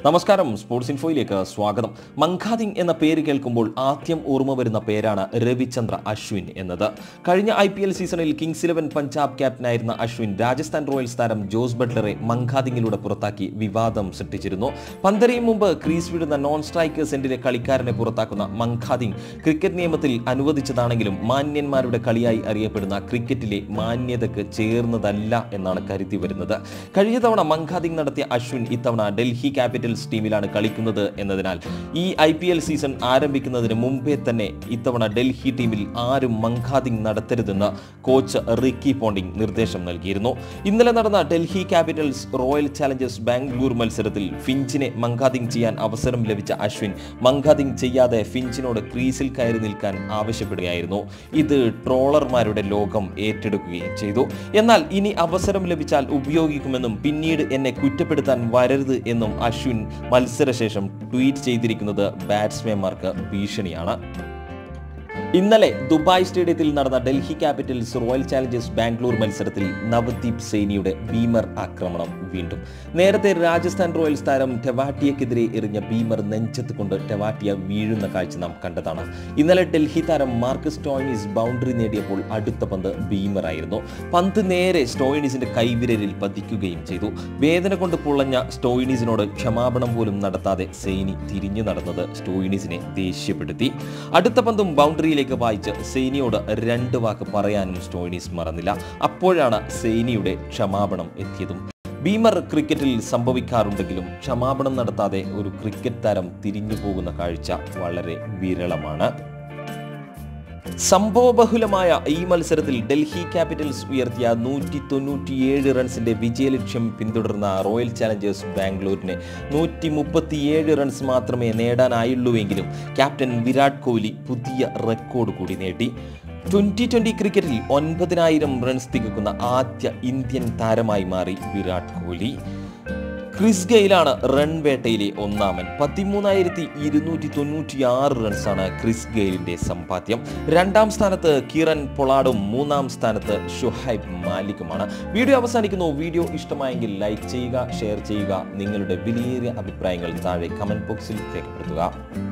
നമസ്കാരം സ്പോർട്സ് ഇൻഫോയിലേക്ക് സ്വാഗതം മങ്കാദിങ് എന്ന പേര് കേൾക്കുമ്പോൾ ആദ്യം ഓർമ്മ വരുന്ന പേരാണ് രവിചന്ദ്ര അശ്വിൻ എന്നത് കഴിഞ്ഞ ഐ പി എൽ സീസണിൽ കിങ്സ് ഇലവൻ പഞ്ചാബ് ക്യാപ്റ്റനായിരുന്ന അശ്വിൻ രാജസ്ഥാൻ റോയൽസ് താരം ജോസ് ബട്ട്ലറെ മങ്കാദിങ്ങിലൂടെ പുറത്താക്കി വിവാദം സൃഷ്ടിച്ചിരുന്നു പന്തരയും മുമ്പ് ക്രീസ് വിടുന്ന നോൺ സ്ട്രൈക്കേഴ്സ് എൻഡിലെ കളിക്കാരനെ പുറത്താക്കുന്ന മങ്കാദിങ് ക്രിക്കറ്റ് നിയമത്തിൽ അനുവദിച്ചതാണെങ്കിലും മാന്യന്മാരുടെ കളിയായി അറിയപ്പെടുന്ന ക്രിക്കറ്റിലെ മാന്യതയ്ക്ക് ചേർന്നതല്ല എന്നാണ് കരുതി വരുന്നത് കഴിഞ്ഞ തവണ മങ്കാദിങ് നടത്തിയ അശ്വിൻ ഇത്തവണ ഡൽഹി ക്യാപിറ്റൽസ് ടീമിലാണ് കളിക്കുന്നത് എന്നതിനാൽ ഈ ഐ പി എൽ സീസൺ ആരംഭിക്കുന്നതിന് മുമ്പേ തന്നെ ഇത്തവണ ഡൽഹി ടീമിൽ ആരും മങ്കാദിങ് നടത്തരുതെന്ന് കോച്ച് റിക്കി പോണ്ടിങ് നിർദ്ദേശം നൽകിയിരുന്നു ഇന്നലെ നടന്ന Delhi Capitals Royal Challengers Bangalore മത്സരത്തിൽ ഫിഞ്ചിനെ മങ്കാദിങ് ചെയ്യാൻ അവസരം ലഭിച്ച അശ്വിൻ മങ്കാദിങ് ചെയ്യാതെ ഫിഞ്ചിനോട് ക്രീസിൽ കയറി നിൽക്കാൻ ആവശ്യപ്പെടുകയായിരുന്നു ഇത് ട്രോളർമാരുടെ ലോകം ഏറ്റെടുക്കുകയും ചെയ്തു എന്നാൽ ഇനി അവസരം ലഭിച്ചാൽ ഉപയോഗിക്കുമെന്നും പിന്നീട് എന്നെ കുറ്റപ്പെടുത്താൻ വരരുത് എന്നും അശ്വിൻ മത്സരശേഷം ട്വീറ്റ് ചെയ്തിരിക്കുന്നത് ബാറ്റ്സ്മാൻമാർക്ക് ഭീഷണിയാണ് ഇന്നലെ ദുബായ് സ്റ്റേഡിയത്തിൽ നടന്ന Delhi Capitals Royal Challengers Bangalore മത്സരത്തിൽ നവദീപ് സൈനിയുടെ ബീമർ ആക്രമണം വീണ്ടും നേരത്തെ രാജസ്ഥാൻ റോയൽസ് താരം ടെവാട്ടിയക്കെതിരെ എറിഞ്ഞ ബീമർ നെഞ്ചത്ത് കൊണ്ട് ടെവാട്ടിയ വീഴുന്ന കാഴ്ച നാം കണ്ടതാണ് ഇന്നലെ ഡൽഹി താരം മാർക്കസ് സ്റ്റോയിനിസ് ബൗണ്ടറി നേടിയപ്പോൾ അടുത്ത പന്ത് ബീമർ ആയിരുന്നു പന്ത് നേരെ സ്റ്റോയിനിസിന്റെ കൈവിരലിൽ പതിക്കുകയും ചെയ്തു വേദന കൊണ്ട് പൊള്ളഞ്ഞ സ്റ്റോയിനിസിനോട് ക്ഷമാപണം പോലും നടത്താതെ സൈനി തിരിഞ്ഞു നടന്നത് സ്റ്റോയിനിസിനെ ദേഷ്യപ്പെടുത്തി അടുത്ത പന്തും ബൗണ്ടറിയിലേക്ക് വായിച്ച് സൈനിയോട് രണ്ട് വാക്ക് പറയാനും സ്റ്റോയിനിസ് മറന്നില്ല അപ്പോഴാണ് സൈനിയുടെ ക്ഷമാപണം എത്തിയതും ബീമർ ക്രിക്കറ്റിൽ സംഭവിക്കാറുണ്ടെങ്കിലും ക്ഷമാപണം നടത്താതെ ഒരു ക്രിക്കറ്റ് താരം തിരിഞ്ഞു പോകുന്ന കാഴ്ച വളരെ വിരളമാണ് സംഭവബഹുലമായ ഈ മത്സരത്തിൽ ഡൽഹി ക്യാപിറ്റൽസ് ഉയർത്തിയ നൂറ്റി തൊണ്ണൂറ്റിയേഴ് റൺസിന്റെ വിജയലക്ഷ്യം പിന്തുടർന്ന റോയൽ ചാലഞ്ചേഴ്സ് ബാംഗ്ലൂരിനെ നൂറ്റി മുപ്പത്തിയേഴ് റൺസ് മാത്രമേ നേടാനായുള്ളൂവെങ്കിലും ക്യാപ്റ്റൻ വിരാട് കോഹ്ലി പുതിയ റെക്കോർഡ് കൂടി നേടി ട്വന്റി ട്വന്റി ക്രിക്കറ്റിൽ ഒൻപതിനായിരം റൺസ് തികക്കുന്ന ആദ്യ ഇന്ത്യൻ താരമായി മാറി വിരാട് കോഹ്ലി ക്രിസ് ഗെയിലാണ് റൺ വേട്ടയിലെ ഒന്നാമൻ പതിമൂന്നായിരത്തി ഇരുന്നൂറ്റി തൊണ്ണൂറ്റി ആറ് റൺസാണ് ക്രിസ് ഗെയിലിന്റെ സമ്പാദ്യം രണ്ടാം സ്ഥാനത്ത് കിരൺ പൊളാഡും മൂന്നാം സ്ഥാനത്ത് ഷുഹൈബ് മാലിക്കുമാണ് വീഡിയോ അവസാനിക്കുന്നു വീഡിയോ ഇഷ്ടമായെങ്കിൽ ലൈക്ക് ചെയ്യുക ഷെയർ ചെയ്യുക നിങ്ങളുടെ വിലയേറിയ അഭിപ്രായങ്ങൾ താഴെ കമന്റ് ബോക്സിൽ രേഖപ്പെടുത്തുക